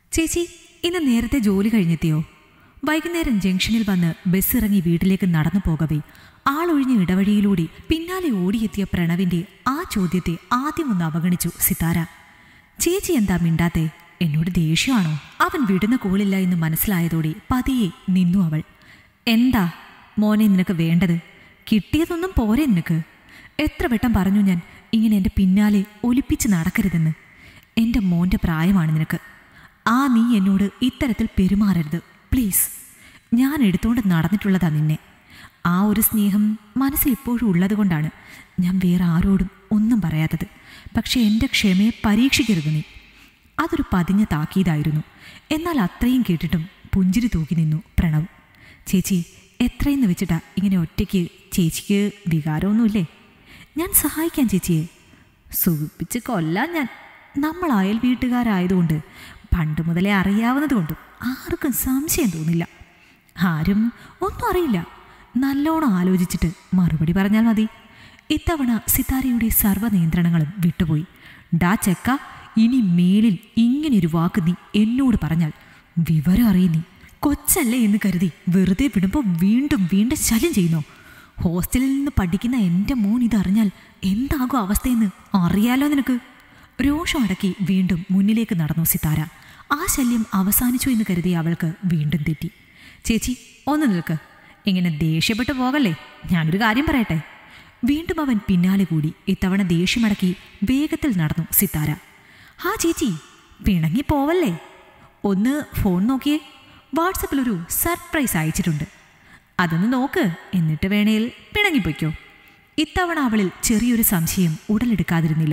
ചേച്ചി ഇന്ന് നേരത്തെ ജോലി കഴിഞ്ഞെത്തിയോ വൈകുന്നേരം ജംഗ്ഷനിൽ വന്ന് ബസ് ഇറങ്ങി വീട്ടിലേക്ക് നടന്നു പോകവേ ആളൊഴിഞ്ഞ ഇടവഴിയിലൂടെ പിന്നാലെ ഓടിയെത്തിയ പ്രണവിന്റെ ആ ചോദ്യത്തെ ആദ്യം ഒന്ന് അവഗണിച്ചു സിതാര ചേച്ചി എന്താ മിണ്ടാത്തെ എന്നോട് ദേഷ്യമാണോ അവൻ വിടുന്ന കോളില്ല എന്ന് മനസ്സിലായതോടെ പതിയെ നിന്നു അവൾ എന്താ മോനെ നിനക്ക് വേണ്ടത് കിട്ടിയതൊന്നും പോരെ നിനക്ക് എത്ര വട്ടം പറഞ്ഞു ഞാൻ ഇങ്ങനെ എൻ്റെ പിന്നാലെ ഒലിപ്പിച്ച് നടക്കരുതെന്ന് എൻ്റെ മോൻ്റെ പ്രായമാണ് നിനക്ക് ആ നീ എന്നോട് ഇത്തരത്തിൽ പെരുമാറരുത് പ്ലീസ് ഞാൻ എടുത്തുകൊണ്ട് നടന്നിട്ടുള്ളതാ നിന്നെ ആ ഒരു സ്നേഹം മനസ്സിൽ ഇപ്പോഴും ഉള്ളതുകൊണ്ടാണ് ഞാൻ വേറെ ആരോടും ഒന്നും പറയാത്തത് പക്ഷേ എൻ്റെ ക്ഷമയെ പരീക്ഷിക്കരുത് നീ അതൊരു പതിഞ്ഞ താക്കീതായിരുന്നു എന്നാൽ അത്രയും കേട്ടിട്ടും പുഞ്ചിരി തൂക്കി നിന്നു പ്രണവ് ചേച്ചി എത്രയെന്ന് വെച്ചിട്ടാ ഇങ്ങനെ ഒറ്റയ്ക്ക് ചേച്ചിക്ക് വികാരമൊന്നുമില്ലേ ഞാൻ സഹായിക്കാം ചേച്ചിയെ സുഖിപ്പിച്ച് കൊല്ലാൻ ഞാൻ നമ്മൾ അയൽ വീട്ടുകാരായതുകൊണ്ട് പണ്ട് മുതലേ അറിയാവുന്നതുകൊണ്ടും ആർക്കും സംശയം തോന്നില്ല ആരും ഒന്നും അറിയില്ല നല്ലോണം ആലോചിച്ചിട്ട് മറുപടി പറഞ്ഞാൽ മതി ഇത്തവണ സിതാരയുടെ സർവ്വ നിയന്ത്രണങ്ങളും വിട്ടുപോയി ഡാ ചെക്ക ഇനി മേലിൽ ഇങ്ങനെയൊരു വാക്ക് നീ എന്നോട് പറഞ്ഞാൽ വിവരം അറിയും നീ കൊച്ചല്ലേ എന്ന് കരുതി വെറുതെ വിടുമ്പോൾ വീണ്ടും വീണ്ടും ശല്യം ചെയ്യുന്നോ ഹോസ്റ്റലിൽ നിന്ന് പഠിക്കുന്ന എൻ്റെ മോൻ ഇതറിഞ്ഞാൽ എന്താകും അവസ്ഥയെന്ന് അറിയാലോ നിനക്ക് രോഷം അടക്കി വീണ്ടും മുന്നിലേക്ക് നടന്നു സിതാര ആ ശല്യം അവസാനിച്ചു എന്ന് കരുതി അവൾക്ക് വീണ്ടും തെറ്റി ചേച്ചി ഒന്ന് നിൽക്ക് ഇങ്ങനെ ദേഷ്യപ്പെട്ടു പോകല്ലേ ഞാനൊരു കാര്യം പറയട്ടെ വീണ്ടും അവൻ പിന്നാലെ കൂടി ഇത്തവണ ദേഷ്യമടക്കി വേഗത്തിൽ നടന്നു സിത്താര ഹാ ചേച്ചി പിണങ്ങി പോവല്ലേ ഒന്ന് ഫോൺ നോക്കിയേ വാട്സപ്പിൽ ഒരു സർപ്രൈസ് അയച്ചിട്ടുണ്ട് അതൊന്ന് നോക്ക് എന്നിട്ട് വേണേൽ പിണങ്ങിപ്പോയ്ക്കോ ഇത്തവണ അവളിൽ ചെറിയൊരു സംശയം ഉടലെടുക്കാതിരുന്നില്ല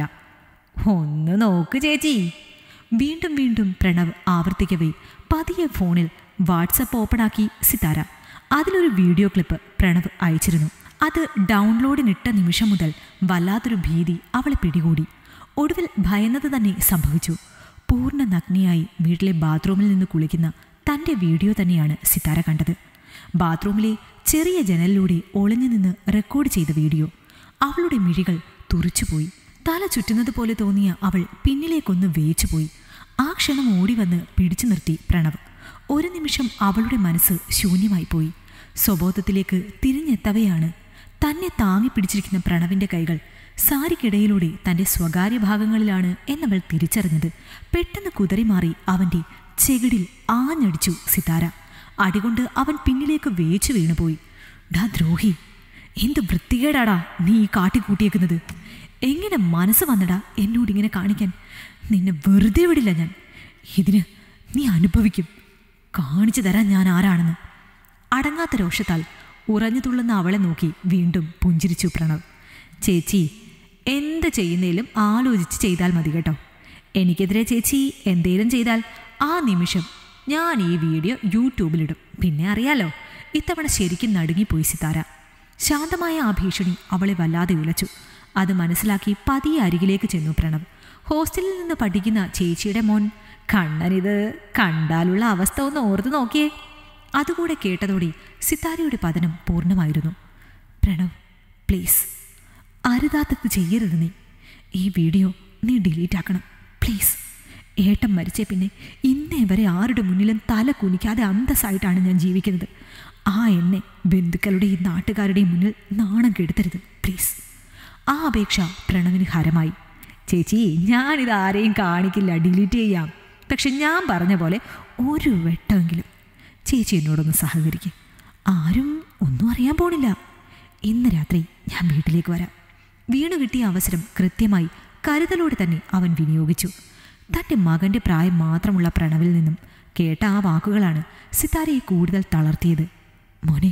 ഒന്ന് നോക്ക് ചേച്ചി വീണ്ടും വീണ്ടും പ്രണവ് ആവർത്തിക്കവേ പതിയെ ഫോണിൽ വാട്സപ്പ് ഓപ്പണാക്കി സിതാര അതിലൊരു വീഡിയോ ക്ലിപ്പ് പ്രണവ് അയച്ചിരുന്നു അത് ഡൗൺലോഡിനിട്ട നിമിഷം മുതൽ വല്ലാത്തൊരു ഭീതി അവളെ പിടികൂടി ഒടുവിൽ ഭയന്നത് തന്നെ സംഭവിച്ചു പൂർണ്ണ നഗ്നിയായി വീട്ടിലെ ബാത്റൂമിൽ നിന്ന് കുളിക്കുന്ന തൻ്റെ വീഡിയോ തന്നെയാണ് സിതാര കണ്ടത് ബാത്റൂമിലെ ചെറിയ ജനലിലൂടെ ഒളിഞ്ഞു നിന്ന് റെക്കോർഡ് ചെയ്ത വീഡിയോ അവളുടെ മിഴികൾ തുറിച്ചുപോയി തല ചുറ്റുന്നത് പോലെ തോന്നിയ അവൾ പിന്നിലേക്കൊന്ന് വേച്ചുപോയി ആ ക്ഷണം ഓടിവന്ന് പിടിച്ചു നിർത്തി പ്രണവ് ഒരു നിമിഷം അവളുടെ മനസ്സ് ശൂന്യമായി പോയി സ്വബോധത്തിലേക്ക് തിരിഞ്ഞെത്തവയാണ് തന്നെ താങ്ങി പിടിച്ചിരിക്കുന്ന പ്രണവിന്റെ കൈകൾ സാരിക്കിടയിലൂടെ തന്റെ സ്വകാര്യ ഭാഗങ്ങളിലാണ് എന്നവൾ തിരിച്ചറിഞ്ഞത് പെട്ടെന്ന് കുതറിമാറി അവന്റെ ചെകിടിൽ ആഞ്ഞടിച്ചു സിതാര അടികൊണ്ട് അവൻ പിന്നിലേക്ക് വേച്ചു വീണുപോയി ഡാ ദ്രോഹി എന്ത് വൃത്തികേടാടാ നീ ഈ കാട്ടിക്കൂട്ടിയേക്കുന്നത് എങ്ങനെ മനസ്സ് വന്നടാ എന്നോടിങ്ങനെ കാണിക്കാൻ നിന്നെ വെറുതെ വിടില്ല ഞാൻ ഇതിന് നീ അനുഭവിക്കും കാണിച്ചു തരാൻ ഞാൻ ആരാണെന്ന് അടങ്ങാത്ത രോഷത്താൽ ഉറഞ്ഞു തുള്ളുന്ന അവളെ നോക്കി വീണ്ടും പുഞ്ചിരിച്ചു പ്രണവ് ചേച്ചി എന്ത് ചെയ്യുന്നതിലും ആലോചിച്ച് ചെയ്താൽ മതി കേട്ടോ എനിക്കെതിരെ ചേച്ചി എന്തേലും ചെയ്താൽ ആ നിമിഷം ഞാൻ ഈ വീഡിയോ യൂട്യൂബിലിടും പിന്നെ അറിയാലോ ഇത്തവണ ശരിക്കും നടുങ്ങിപ്പോയി സിതാര ശാന്തമായ ആ ഭീഷണി അവളെ വല്ലാതെ ഉലച്ചു അത് മനസ്സിലാക്കി പതിയെ അരികിലേക്ക് ചെന്നു പ്രണവ് ഹോസ്റ്റലിൽ നിന്ന് പഠിക്കുന്ന ചേച്ചിയുടെ മോൻ കണ്ണനിത് കണ്ടാലുള്ള അവസ്ഥ ഒന്ന് ഓർത്ത് നോക്കിയേ അതുകൂടെ കേട്ടതോടെ സിതാരയുടെ പതനം പൂർണ്ണമായിരുന്നു പ്രണവ് പ്ലീസ് അരുതാത്തത് ചെയ്യരുത് നീ ഈ വീഡിയോ നീ ഡിലീറ്റ് ആക്കണം പ്ലീസ് ഏട്ടൻ മരിച്ചേ പിന്നെ ഇന്നേ വരെ ആരുടെ മുന്നിലും തല കുനിക്കാതെ അന്തസ്സായിട്ടാണ് ഞാൻ ജീവിക്കുന്നത് ആ എന്നെ ബന്ധുക്കളുടെയും നാട്ടുകാരുടെയും മുന്നിൽ നാണം കെടുത്തരുത് പ്ലീസ് ആ അപേക്ഷ പ്രണവിന് ഹരമായി ചേച്ചി ഞാനിത് ആരെയും കാണിക്കില്ല ഡിലീറ്റ് ചെയ്യാം പക്ഷെ ഞാൻ പറഞ്ഞ പോലെ ഒരു വെട്ടമെങ്കിലും ചേച്ചി എന്നോടൊന്ന് സഹകരിക്കും ആരും ഒന്നും അറിയാൻ പോണില്ല ഇന്ന് രാത്രി ഞാൻ വീട്ടിലേക്ക് വരാം വീണു കിട്ടിയ അവസരം കൃത്യമായി കരുതലോടെ തന്നെ അവൻ വിനിയോഗിച്ചു തൻ്റെ മകൻ്റെ പ്രായം മാത്രമുള്ള പ്രണവിൽ നിന്നും കേട്ട ആ വാക്കുകളാണ് സിതാരയെ കൂടുതൽ തളർത്തിയത് മോനെ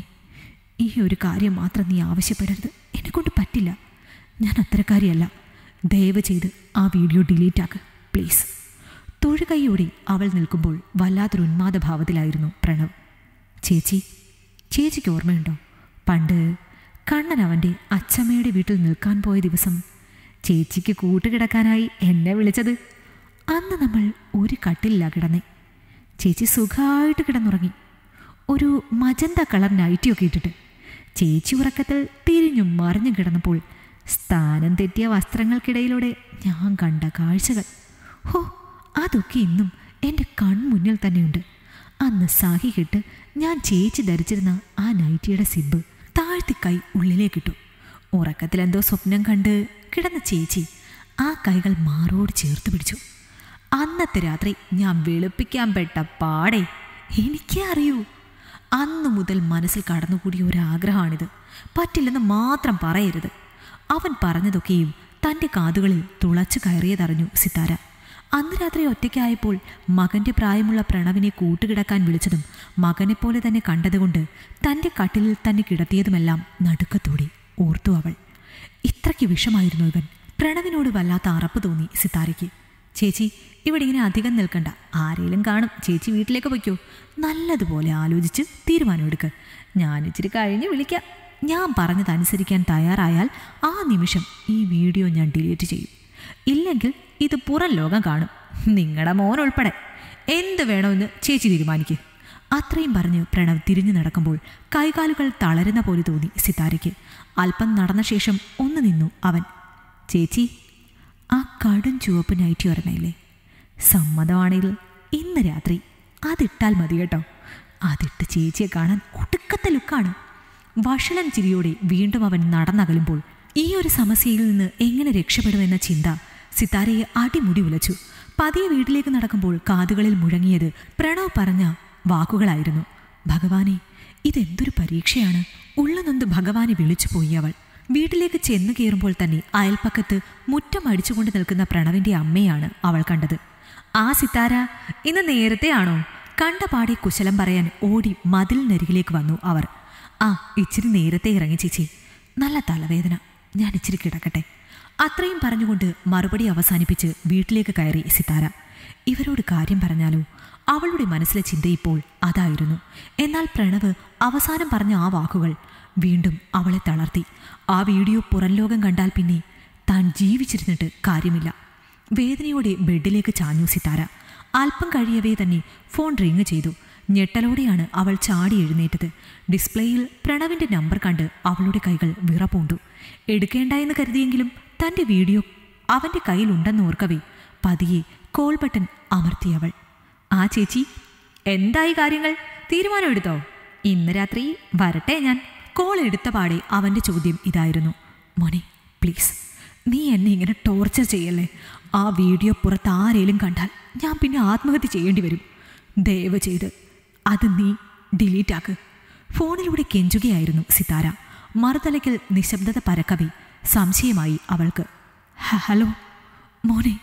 ഈ ഒരു കാര്യം മാത്രം നീ ആവശ്യപ്പെടരുത് എന്നെക്കൊണ്ട് പറ്റില്ല ഞാൻ അത്തരക്കാരിയല്ല ദയവ് ചെയ്ത് ആ വീഡിയോ ഡിലീറ്റ് ആക്ക് പ്ലീസ് തൊഴുകൈയോടെ അവൾ നിൽക്കുമ്പോൾ വല്ലാത്തൊരു ഉന്മാദ ഭാവത്തിലായിരുന്നു പ്രണവ് ചേച്ചി ചേച്ചിക്ക് ഓർമ്മയുണ്ടോ പണ്ട് കണ്ണൻ അവൻ്റെ അച്ചമ്മയുടെ വീട്ടിൽ നിൽക്കാൻ പോയ ദിവസം ചേച്ചിക്ക് കൂട്ടുകിടക്കാനായി എന്നെ വിളിച്ചത് അന്ന് നമ്മൾ ഒരു കട്ടിലില്ല കിടന്നേ ചേച്ചി സുഖമായിട്ട് കിടന്നുറങ്ങി ഒരു മജന്ത കളർ നൈറ്റിയൊക്കെ ഇട്ടിട്ട് ചേച്ചി ഉറക്കത്തിൽ തിരിഞ്ഞും മറിഞ്ഞും കിടന്നപ്പോൾ സ്ഥാനം തെറ്റിയ വസ്ത്രങ്ങൾക്കിടയിലൂടെ ഞാൻ കണ്ട കാഴ്ചകൾ ഹോ അതൊക്കെ ഇന്നും എൻ്റെ കൺമുന്നിൽ തന്നെയുണ്ട് അന്ന് സാഹി കെട്ട് ഞാൻ ചേച്ചി ധരിച്ചിരുന്ന ആ നൈറ്റിയുടെ സിബ് താഴ്ത്തി കൈ ഉള്ളിലേക്കിട്ടു ഉറക്കത്തിലെന്തോ സ്വപ്നം കണ്ട് കിടന്ന ചേച്ചി ആ കൈകൾ മാറോട് ചേർത്ത് പിടിച്ചു അന്നത്തെ രാത്രി ഞാൻ വെളുപ്പിക്കാൻ പെട്ട പാടെ എനിക്കേ അറിയൂ അന്നു മുതൽ മനസ്സിൽ കടന്നുകൂടിയ ഒരാഗ്രഹമാണിത് പറ്റില്ലെന്ന് മാത്രം പറയരുത് അവൻ പറഞ്ഞതൊക്കെയും തൻ്റെ കാതുകളിൽ തുളച്ചു കയറിയതറിഞ്ഞു സിത്താര അന്ന് രാത്രി ഒറ്റയ്ക്കായപ്പോൾ മകന്റെ പ്രായമുള്ള പ്രണവിനെ കൂട്ടുകിടക്കാൻ വിളിച്ചതും മകനെപ്പോലെ തന്നെ കണ്ടതുകൊണ്ട് തൻ്റെ കട്ടിലിൽ തന്നെ കിടത്തിയതുമെല്ലാം നടുക്കത്തോടെ ഓർത്തു അവൾ ഇത്രയ്ക്ക് വിഷമായിരുന്നു ഇവൻ പ്രണവിനോട് വല്ലാത്ത അറപ്പ് തോന്നി സിത്താരയ്ക്ക് ചേച്ചി ഇവിടെ ഇങ്ങനെ അധികം നിൽക്കണ്ട ആരേലും കാണും ചേച്ചി വീട്ടിലേക്ക് പൊയ്ക്കോ നല്ലതുപോലെ ആലോചിച്ച് തീരുമാനമെടുക്ക് ഞാൻ ഇച്ചിരി കഴിഞ്ഞ് വിളിക്കാം ഞാൻ പറഞ്ഞതനുസരിക്കാൻ തയ്യാറായാൽ ആ നിമിഷം ഈ വീഡിയോ ഞാൻ ഡിലീറ്റ് ചെയ്യും ഇല്ലെങ്കിൽ ഇത് പുറം ലോകം കാണും നിങ്ങളുടെ മോൻ ഉൾപ്പെടെ എന്ത് വേണമെന്ന് ചേച്ചി തീരുമാനിക്ക് അത്രയും പറഞ്ഞ് പ്രണവ് തിരിഞ്ഞു നടക്കുമ്പോൾ കൈകാലുകൾ തളരുന്ന പോലെ തോന്നി സിത്താരയ്ക്ക് അല്പം നടന്ന ശേഷം ഒന്ന് നിന്നു അവൻ ചേച്ചി ആ കടും ചുവപ്പ് നൈറ്റി ഒരെണ്ണയില്ലേ സമ്മതമാണെങ്കിൽ ഇന്ന് രാത്രി അതിട്ടാൽ മതി കേട്ടോ അതിട്ട് ചേച്ചിയെ കാണാൻ ഒടുക്കത്തെ ലുക്കാണ് വഷളൻ ചിരിയോടെ വീണ്ടും അവൻ നടന്നകലുമ്പോൾ ഈ ഒരു സമസ്യയിൽ നിന്ന് എങ്ങനെ രക്ഷപ്പെടുമെന്ന ചിന്ത സിത്താരയെ അടിമുടി ഉലച്ചു പതിയെ വീട്ടിലേക്ക് നടക്കുമ്പോൾ കാതുകളിൽ മുഴങ്ങിയത് പ്രണവ് പറഞ്ഞ വാക്കുകളായിരുന്നു ഭഗവാനെ ഇതെന്തൊരു പരീക്ഷയാണ് ഉള്ളനൊന്ന് ഭഗവാനെ വിളിച്ചുപോയി അവൾ വീട്ടിലേക്ക് ചെന്നു കയറുമ്പോൾ തന്നെ അയൽപ്പക്കത്ത് മുറ്റം അടിച്ചുകൊണ്ട് നിൽക്കുന്ന പ്രണവിന്റെ അമ്മയാണ് അവൾ കണ്ടത് ആ സിത്താര ഇന്ന് നേരത്തെ ആണോ കണ്ട പാടെ കുശലം പറയാൻ ഓടി മതിലിനരികിലേക്ക് വന്നു അവർ ആ ഇച്ചിരി നേരത്തെ ഇറങ്ങി ചേച്ചി നല്ല തലവേദന ഞാൻ ഇച്ചിരി കിടക്കട്ടെ അത്രയും പറഞ്ഞുകൊണ്ട് മറുപടി അവസാനിപ്പിച്ച് വീട്ടിലേക്ക് കയറി സിത്താര ഇവരോട് കാര്യം പറഞ്ഞാലോ അവളുടെ മനസ്സിലെ ചിന്ത ഇപ്പോൾ അതായിരുന്നു എന്നാൽ പ്രണവ് അവസാനം പറഞ്ഞ ആ വാക്കുകൾ വീണ്ടും അവളെ തളർത്തി ആ വീഡിയോ പുറം ലോകം കണ്ടാൽ പിന്നെ താൻ ജീവിച്ചിരുന്നിട്ട് കാര്യമില്ല വേദനയോടെ ബെഡിലേക്ക് ചാഞ്ഞു സിത്താര അല്പം കഴിയവേ തന്നെ ഫോൺ റിങ് ചെയ്തു ഞെട്ടലോടെയാണ് അവൾ ചാടി എഴുന്നേറ്റത് ഡിസ്പ്ലേയിൽ പ്രണവിന്റെ നമ്പർ കണ്ട് അവളുടെ കൈകൾ വിറപൂണ്ടു എടുക്കേണ്ട എന്ന് കരുതിയെങ്കിലും തന്റെ വീഡിയോ അവന്റെ കയ്യിലുണ്ടെന്ന് ഓർക്കവേ പതിയെ കോൾ ബട്ടൺ അമർത്തിയവൾ ആ ചേച്ചി എന്തായി കാര്യങ്ങൾ തീരുമാനമെടുത്തോ ഇന്ന് രാത്രി വരട്ടെ ഞാൻ കോൾ എടുത്ത പാടെ അവന്റെ ചോദ്യം ഇതായിരുന്നു മോനെ പ്ലീസ് നീ എന്നെ ഇങ്ങനെ ടോർച്ചർ ചെയ്യല്ലേ ആ വീഡിയോ പുറത്ത് ആരേലും കണ്ടാൽ ഞാൻ പിന്നെ ആത്മഹത്യ ചെയ്യേണ്ടി വരും ദയവ് ചെയ്ത് അത് നീ ഡിലീറ്റ് ആക്ക് ഫോണിലൂടെ കെഞ്ചുകയായിരുന്നു സിതാര മറുതലയ്ക്കൽ നിശബ്ദത പരക്കവേ സംശയമായി അവൾക്ക് "ഹ- ഹലോ മോനെ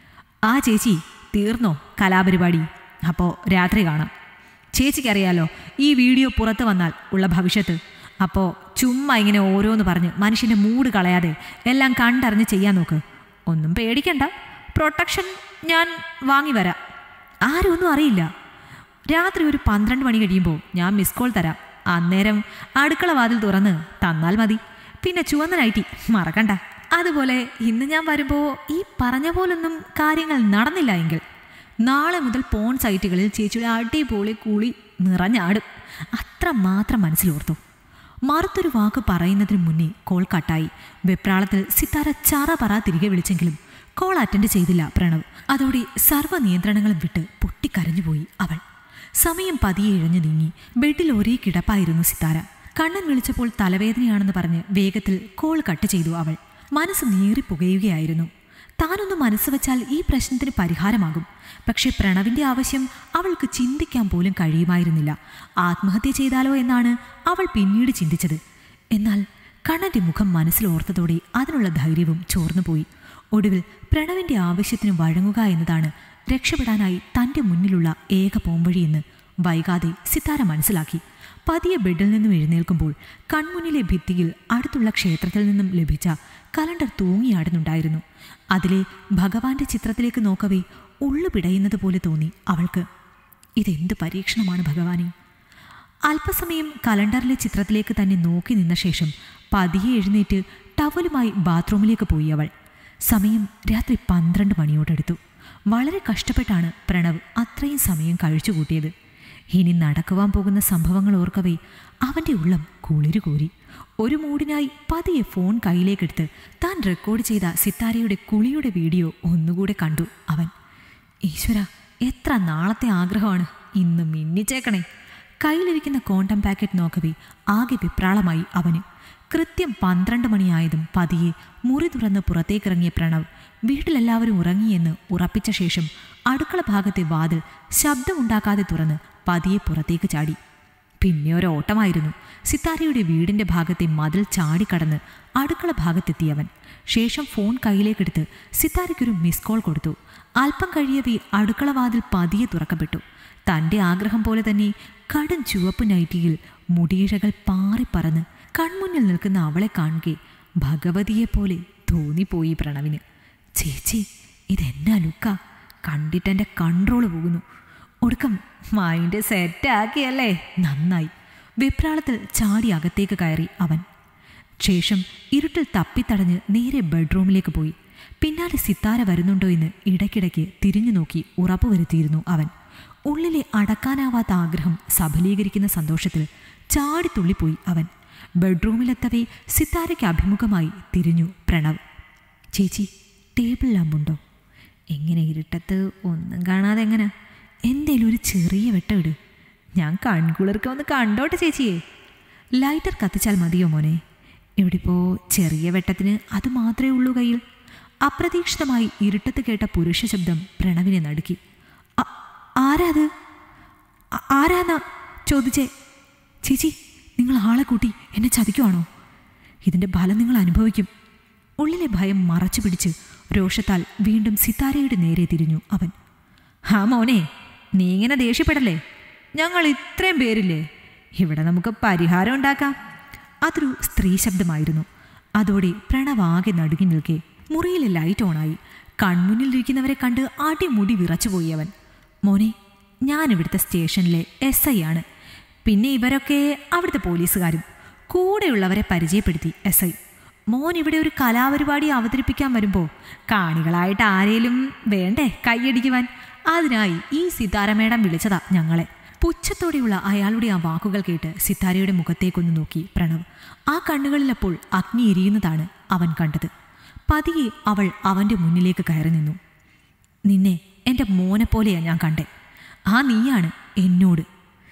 ആ ചേച്ചി തീർന്നോ കലാപരിപാടി അപ്പോൾ രാത്രി കാണാം ചേച്ചിക്കറിയാലോ ഈ വീഡിയോ പുറത്ത് വന്നാൽ ഉള്ള ഭവിഷ്യത്ത് അപ്പോൾ ചുമ്മാ ഇങ്ങനെ ഓരോന്ന് പറഞ്ഞ് മനുഷ്യൻ്റെ മൂഡ് കളയാതെ എല്ലാം കണ്ടറിഞ്ഞ് ചെയ്യാൻ നോക്ക് ഒന്നും പേടിക്കണ്ട പ്രൊട്ടക്ഷൻ ഞാൻ വാങ്ങി വരാം ആരും ഒന്നും അറിയില്ല രാത്രി ഒരു പന്ത്രണ്ട് മണി കഴിയുമ്പോൾ ഞാൻ മിസ് കോൾ തരാം അന്നേരം അടുക്കള വാതിൽ തുറന്ന് തന്നാൽ മതി പിന്നെ ചുവന്ന നൈറ്റി മറക്കണ്ട അതുപോലെ ഇന്ന് ഞാൻ വരുമ്പോൾ ഈ പറഞ്ഞ പോലൊന്നും കാര്യങ്ങൾ നടന്നില്ല എങ്കിൽ നാളെ മുതൽ പോൺ സൈറ്റുകളിൽ ചേച്ചിയുടെ അടിപൊളി കൂളി നിറഞ്ഞാടും അത്ര മാത്രം മനസ്സിലോർത്തു മറുത്തൊരു വാക്ക് പറയുന്നതിന് മുന്നേ കോൾ കട്ടായി വെപ്രാളത്തിൽ സിത്താര ചറ പറ തിരികെ വിളിച്ചെങ്കിലും കോൾ അറ്റൻഡ് ചെയ്തില്ല പ്രണവ് അതോടെ സർവ്വ നിയന്ത്രണങ്ങളും വിട്ട് പൊട്ടിക്കരഞ്ഞുപോയി അവൾ സമയം പതിയെ ഇഴഞ്ഞു നീങ്ങി ബെഡിൽ ഒരേ കിടപ്പായിരുന്നു സിത്താര കണ്ണൻ വിളിച്ചപ്പോൾ തലവേദനയാണെന്ന് പറഞ്ഞ് വേഗത്തിൽ കോൾ കട്ട് ചെയ്തു അവൾ മനസ്സ് നീറിപ്പുകയുകയായിരുന്നു താനൊന്ന് മനസ്സ് വച്ചാൽ ഈ പ്രശ്നത്തിന് പരിഹാരമാകും പക്ഷേ പ്രണവിന്റെ ആവശ്യം അവൾക്ക് ചിന്തിക്കാൻ പോലും കഴിയുമായിരുന്നില്ല ആത്മഹത്യ ചെയ്താലോ എന്നാണ് അവൾ പിന്നീട് ചിന്തിച്ചത് എന്നാൽ കണ്ണന്റെ മുഖം മനസ്സിലോർത്തതോടെ അതിനുള്ള ധൈര്യവും ചോർന്നുപോയി ഒടുവിൽ പ്രണവിന്റെ ആവശ്യത്തിന് വഴങ്ങുക എന്നതാണ് രക്ഷപ്പെടാനായി തന്റെ മുന്നിലുള്ള ഏക പോംവഴിയെന്ന് വൈകാതെ സിത്താര മനസ്സിലാക്കി പതിയെ ബെഡിൽ നിന്നും എഴുന്നേൽക്കുമ്പോൾ കൺമുന്നിലെ ഭിത്തിയിൽ അടുത്തുള്ള ക്ഷേത്രത്തിൽ നിന്നും ലഭിച്ച കലണ്ടർ തൂങ്ങിയാടുന്നുണ്ടായിരുന്നു അതിലെ ഭഗവാന്റെ ചിത്രത്തിലേക്ക് നോക്കവേ ഉള്ളു പിടയുന്നത് പോലെ തോന്നി അവൾക്ക് ഇതെന്ത് പരീക്ഷണമാണ് ഭഗവാനെ അല്പസമയം കലണ്ടറിലെ ചിത്രത്തിലേക്ക് തന്നെ നോക്കി നിന്ന ശേഷം പതിയെ എഴുന്നേറ്റ് ടവലുമായി ബാത്റൂമിലേക്ക് പോയി അവൾ സമയം രാത്രി പന്ത്രണ്ട് മണിയോടടുത്തു വളരെ കഷ്ടപ്പെട്ടാണ് പ്രണവ് അത്രയും സമയം കഴിച്ചുകൂട്ടിയത് ഇനി നടക്കുവാൻ പോകുന്ന സംഭവങ്ങൾ ഓർക്കവേ അവൻ്റെ ഉള്ളം കുളിരുകോരി ഒരു മൂടിനായി പതിയെ ഫോൺ കയ്യിലേക്കെടുത്ത് താൻ റെക്കോർഡ് ചെയ്ത സിത്താരയുടെ കുളിയുടെ വീഡിയോ ഒന്നുകൂടെ കണ്ടു അവൻ ഈശ്വര എത്ര നാളത്തെ ആഗ്രഹമാണ് ഇന്ന് മിന്നിച്ചേക്കണേ കയ്യിലിരിക്കുന്ന കോണ്ടം പാക്കറ്റ് നോക്കവേ ആകെ വിപ്രാളമായി അവന് കൃത്യം പന്ത്രണ്ട് മണിയായതും പതിയെ മുറി തുറന്ന് പുറത്തേക്കിറങ്ങിയ പ്രണവ് വീട്ടിലെല്ലാവരും ഉറങ്ങിയെന്ന് ഉറപ്പിച്ച ശേഷം അടുക്കള ഭാഗത്തെ വാതിൽ ശബ്ദമുണ്ടാക്കാതെ തുറന്ന് പതിയെ പുറത്തേക്ക് ചാടി പിന്നെ ഒരു ഓട്ടമായിരുന്നു സിത്താരയുടെ വീടിന്റെ ഭാഗത്തെ മതിൽ ചാടിക്കടന്ന് അടുക്കള ഭാഗത്തെത്തിയവൻ ശേഷം ഫോൺ കയ്യിലേക്കെടുത്ത് സിത്താരയ്ക്കൊരു മിസ് കോൾ കൊടുത്തു അല്പം കഴിയവേ അടുക്കള വാതിൽ പതിയെ തുറക്കപ്പെട്ടു തന്റെ ആഗ്രഹം പോലെ തന്നെ കടും ചുവപ്പ് നൈറ്റിയിൽ മുടിയിഴകൾ പാറിപ്പറന്ന് കൺമുന്നിൽ നിൽക്കുന്ന അവളെ കാണുകെ ഭഗവതിയെപ്പോലെ തോന്നിപ്പോയി പ്രണവിന് ചേച്ചി ഇതെന്നാ ലുക്ക കണ്ടിട്ടെൻ്റെ കൺട്രോൾ പോകുന്നു ഒടുക്കം മൈൻഡ് സെറ്റാക്കിയല്ലേ നന്നായി വിപ്രാളത്തിൽ ചാടി അകത്തേക്ക് കയറി അവൻ ശേഷം ഇരുട്ടിൽ തപ്പിത്തടഞ്ഞ് നേരെ ബെഡ്റൂമിലേക്ക് പോയി പിന്നാലെ സിത്താര വരുന്നുണ്ടോ എന്ന് ഇടയ്ക്കിടയ്ക്ക് തിരിഞ്ഞു നോക്കി ഉറപ്പുവരുത്തിയിരുന്നു അവൻ ഉള്ളിലെ അടക്കാനാവാത്ത ആഗ്രഹം സഫലീകരിക്കുന്ന സന്തോഷത്തിൽ ചാടിത്തുള്ളിപ്പോയി അവൻ ബെഡ്റൂമിലെത്തവേ സിത്താരയ്ക്ക് അഭിമുഖമായി തിരിഞ്ഞു പ്രണവ് ചേച്ചി ടേബിൾ ലാമ്പുണ്ടോ എങ്ങനെ ഇരുട്ടത്ത് ഒന്നും കാണാതെ എങ്ങനെ എന്തേലും ഒരു ചെറിയ വെട്ടം ഇട് ഞാൻ കൺകുളിർക്ക് ഒന്ന് കണ്ടോട്ടെ ചേച്ചിയെ ലൈറ്റർ കത്തിച്ചാൽ മതിയോ മോനെ ഇവിടിപ്പോ ചെറിയ വെട്ടത്തിന് അത് മാത്രമേ ഉള്ളൂ കയ്യിൽ അപ്രതീക്ഷിതമായി ഇരുട്ടത്ത് കേട്ട പുരുഷ ശബ്ദം പ്രണവിനെ നടുക്കി "ആ- ആരാത് ആ- ആരാന്നാ ചോദിച്ചേ ചേച്ചി നിങ്ങൾ ആളെ കൂട്ടി എന്നെ ചതിക്കുവാണോ ഇതിൻ്റെ ഫലം നിങ്ങൾ അനുഭവിക്കും ഉള്ളിലെ ഭയം മറച്ചു പിടിച്ച് രോഷത്താൽ വീണ്ടും സിത്താരയുടെ നേരെ തിരിഞ്ഞു അവൻ ഹാ മോനെ നീ ഇങ്ങനെ ദേഷ്യപ്പെടല്ലേ ഞങ്ങൾ ഇത്രയും പേരില്ലേ ഇവിടെ നമുക്ക് പരിഹാരം ഉണ്ടാക്കാം അതൊരു സ്ത്രീ ശബ്ദമായിരുന്നു അതോടെ പ്രണവാകെ നടുങ്ങി നിൽക്കെ മുറിയിലെ ലൈറ്റ് ഓണായി കൺമുന്നിലിരിക്കുന്നവരെ കണ്ട് അടിമുടി വിറച്ചുപോയി അവൻ മോനെ ഞാൻ ഇവിടുത്തെ സ്റ്റേഷനിലെ എസ് ഐ ആണ് പിന്നെ ഇവരൊക്കെ അവിടുത്തെ പോലീസുകാരും കൂടെയുള്ളവരെ പരിചയപ്പെടുത്തി എസ് ഐ മോൻ ഇവിടെ ഒരു കലാപരിപാടി അവതരിപ്പിക്കാൻ വരുമ്പോൾ കാണികളായിട്ട് ആരേലും വേണ്ടേ കൈയടിക്കുവാൻ അതിനായി ഈ സിതാര മേഡം വിളിച്ചതാ ഞങ്ങളെ പുച്ഛത്തോടെയുള്ള അയാളുടെ ആ വാക്കുകൾ കേട്ട് സിത്താരയുടെ മുഖത്തേക്കൊന്ന് നോക്കി പ്രണവ് ആ കണ്ണുകളിലപ്പോൾ അഗ്നി എരിയുന്നതാണ് അവൻ കണ്ടത് പതിയെ അവൾ അവൻ്റെ മുന്നിലേക്ക് കയറി നിന്നു നിന്നെ എൻ്റെ മോനെ പോലെയാ ഞാൻ കണ്ടേ ആ നീയാണ് എന്നോട്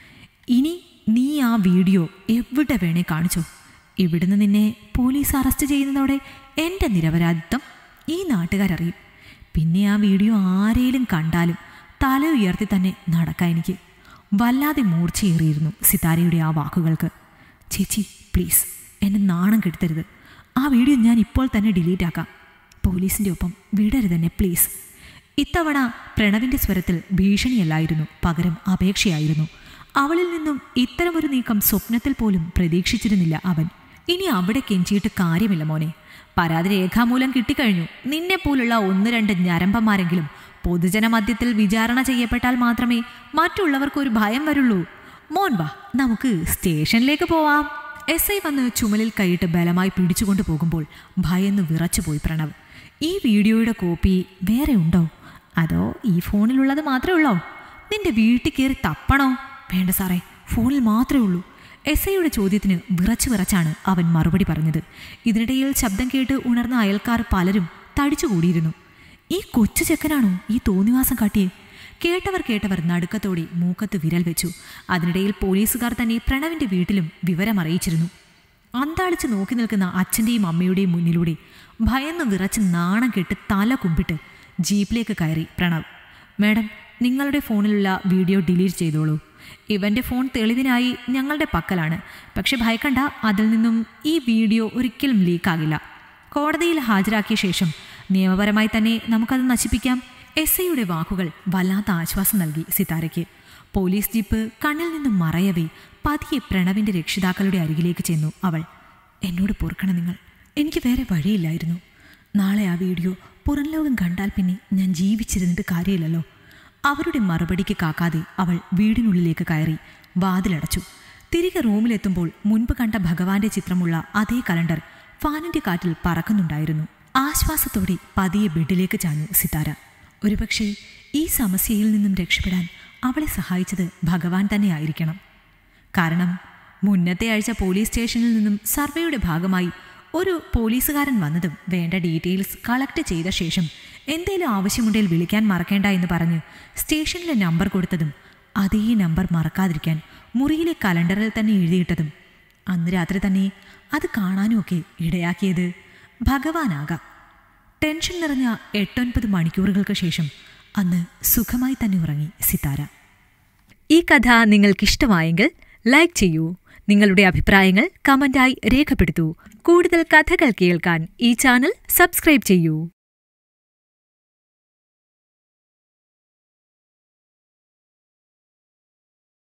ഇനി നീ ആ വീഡിയോ എവിടെ വേണേ കാണിച്ചോ ഇവിടുന്ന് നിന്നെ പോലീസ് അറസ്റ്റ് ചെയ്യുന്നതോടെ എൻ്റെ നിരപരാധിത്വം ഈ നാട്ടുകാരറിയും പിന്നെ ആ വീഡിയോ ആരേലും കണ്ടാലും തല ഉയർത്തി തന്നെ നടക്കാം എനിക്ക് വല്ലാതെ മൂർച്ചയേറിയിരുന്നു സിതാരയുടെ ആ വാക്കുകൾക്ക് ചേച്ചി പ്ലീസ് എന്നെ നാണം കെടുത്തരുത് ആ വീഡിയോ ഞാൻ ഇപ്പോൾ തന്നെ ഡിലീറ്റ് ആക്കാം പോലീസിൻ്റെ ഒപ്പം വിടരുതെന്നെ പ്ലീസ് ഇത്തവണ പ്രണവിന്റെ സ്വരത്തിൽ ഭീഷണിയല്ലായിരുന്നു പകരം അപേക്ഷയായിരുന്നു അവളിൽ നിന്നും ഇത്തരമൊരു നീക്കം സ്വപ്നത്തിൽ പോലും പ്രതീക്ഷിച്ചിരുന്നില്ല അവൻ ഇനി അവിടെ കെഞ്ചിയിട്ട് കാര്യമില്ല മോനെ പരാതി രേഖാമൂലം കിട്ടിക്കഴിഞ്ഞു നിന്നെ പോലുള്ള ഒന്ന് രണ്ട് ഞരമ്പന്മാരെങ്കിലും പൊതുജന മധ്യത്തിൽ വിചാരണ ചെയ്യപ്പെട്ടാൽ മാത്രമേ മറ്റുള്ളവർക്ക് ഒരു ഭയം വരുള്ളൂ മോൻ വാ നമുക്ക് സ്റ്റേഷനിലേക്ക് പോവാം എസ് ഐ വന്ന് ചുമലിൽ കൈയിട്ട് ബലമായി പിടിച്ചുകൊണ്ടു പോകുമ്പോൾ ഭയന്ന് വിറച്ചുപോയി പ്രണവ് ഈ വീഡിയോയുടെ കോപ്പി വേറെ ഉണ്ടോ അതോ ഈ ഫോണിലുള്ളത് മാത്രമേ ഉള്ളോ നിന്റെ വീട്ടിൽ കയറി തപ്പണോ വേണ്ട സാറേ ഫോണിൽ മാത്രമേ ഉള്ളൂ എസ് ഐയുടെ ചോദ്യത്തിന് വിറച്ചു വിറച്ചാണ് അവൻ മറുപടി പറഞ്ഞത് ഇതിനിടയിൽ ശബ്ദം കേട്ട് ഉണർന്ന അയൽക്കാർ പലരും തടിച്ചുകൂടിയിരുന്നു ഈ കൊച്ചു ചെക്കനാണോ ഈ തോന്നിവാസം കാട്ടിയേ കേട്ടവർ കേട്ടവർ നടുക്കത്തോടെ മൂക്കത്ത് വിരൽ വെച്ചു അതിനിടയിൽ പോലീസുകാർ തന്നെ പ്രണവിന്റെ വീട്ടിലും വിവരമറിയിച്ചിരുന്നു അന്താളിച്ച് നോക്കി നിൽക്കുന്ന അച്ഛൻ്റെയും അമ്മയുടെയും മുന്നിലൂടെ ഭയന്ന് വിറച്ച് നാണം കെട്ട് തല കുമ്പിട്ട് ജീപ്പിലേക്ക് കയറി പ്രണവ് മാഡം നിങ്ങളുടെ ഫോണിലുള്ള വീഡിയോ ഡിലീറ്റ് ചെയ്തോളൂ ഇവൻ്റെ ഫോൺ തെളിവിനായി ഞങ്ങളുടെ പക്കലാണ് പക്ഷെ ഭയക്കണ്ട അതിൽ നിന്നും ഈ വീഡിയോ ഒരിക്കലും ലീക്കാകില്ല കോടതിയിൽ ഹാജരാക്കിയ ശേഷം നിയമപരമായി തന്നെ നമുക്കത് നശിപ്പിക്കാം എസ് ഐയുടെ വാക്കുകൾ വല്ലാത്ത ആശ്വാസം നൽകി സിതാരയ്ക്ക് പോലീസ് ജീപ്പ് കണ്ണിൽ നിന്നും മറയവേ പതിയെ പ്രണവിന്റെ രക്ഷിതാക്കളുടെ അരികിലേക്ക് ചെന്നു അവൾ എന്നോട് പൊറുക്കണം നിങ്ങൾ എനിക്ക് വേറെ വഴിയില്ലായിരുന്നു നാളെ ആ വീഡിയോ പുറം ലോകം കണ്ടാൽ പിന്നെ ഞാൻ ജീവിച്ചിരുന്നിട്ട് കാര്യമില്ലല്ലോ അവരുടെ മറുപടിക്ക് കാക്കാതെ അവൾ വീടിനുള്ളിലേക്ക് കയറി വാതിലടച്ചു തിരികെ റൂമിലെത്തുമ്പോൾ മുൻപ് കണ്ട ഭഗവാന്റെ ചിത്രമുള്ള അതേ കലണ്ടർ ഫാനിന്റെ കാറ്റിൽ പറക്കുന്നുണ്ടായിരുന്നു ആശ്വാസത്തോടെ പതിയെ ബെഡിലേക്ക് ചാഞ്ഞു സിതാര ഒരുപക്ഷെ ഈ സമസ്യയിൽ നിന്നും രക്ഷപ്പെടാൻ അവളെ സഹായിച്ചത് ഭഗവാൻ തന്നെയായിരിക്കണം കാരണം മുന്നത്തെ ആഴ്ച പോലീസ് സ്റ്റേഷനിൽ നിന്നും സർവേയുടെ ഭാഗമായി ഒരു പോലീസുകാരൻ വന്നതും വേണ്ട ഡീറ്റെയിൽസ് കളക്ട് ചെയ്ത ശേഷം എന്തേലും ആവശ്യമുണ്ടെങ്കിൽ വിളിക്കാൻ മറക്കേണ്ട എന്ന് പറഞ്ഞ് സ്റ്റേഷനിലെ നമ്പർ കൊടുത്തതും അതേ നമ്പർ മറക്കാതിരിക്കാൻ മുറിയിലെ കലണ്ടറിൽ തന്നെ എഴുതിയിട്ടതും അന്ന് രാത്രി തന്നെ അത് കാണാനുമൊക്കെ ഇടയാക്കിയത് ഭഗവാനാകാം ടെൻഷൻ നിറഞ്ഞ എട്ടൊൻപത് മണിക്കൂറുകൾക്ക് ശേഷം അന്ന് സുഖമായി തന്നെ ഉറങ്ങി സിതാര ഈ കഥ നിങ്ങൾക്കിഷ്ടമായെങ്കിൽ ലൈക്ക് ചെയ്യൂ നിങ്ങളുടെ അഭിപ്രായങ്ങൾ കമന്റായി രേഖപ്പെടുത്തൂ കൂടുതൽ കഥകൾ കേൾക്കാൻ ഈ ചാനൽ സബ്സ്ക്രൈബ് ചെയ്യൂ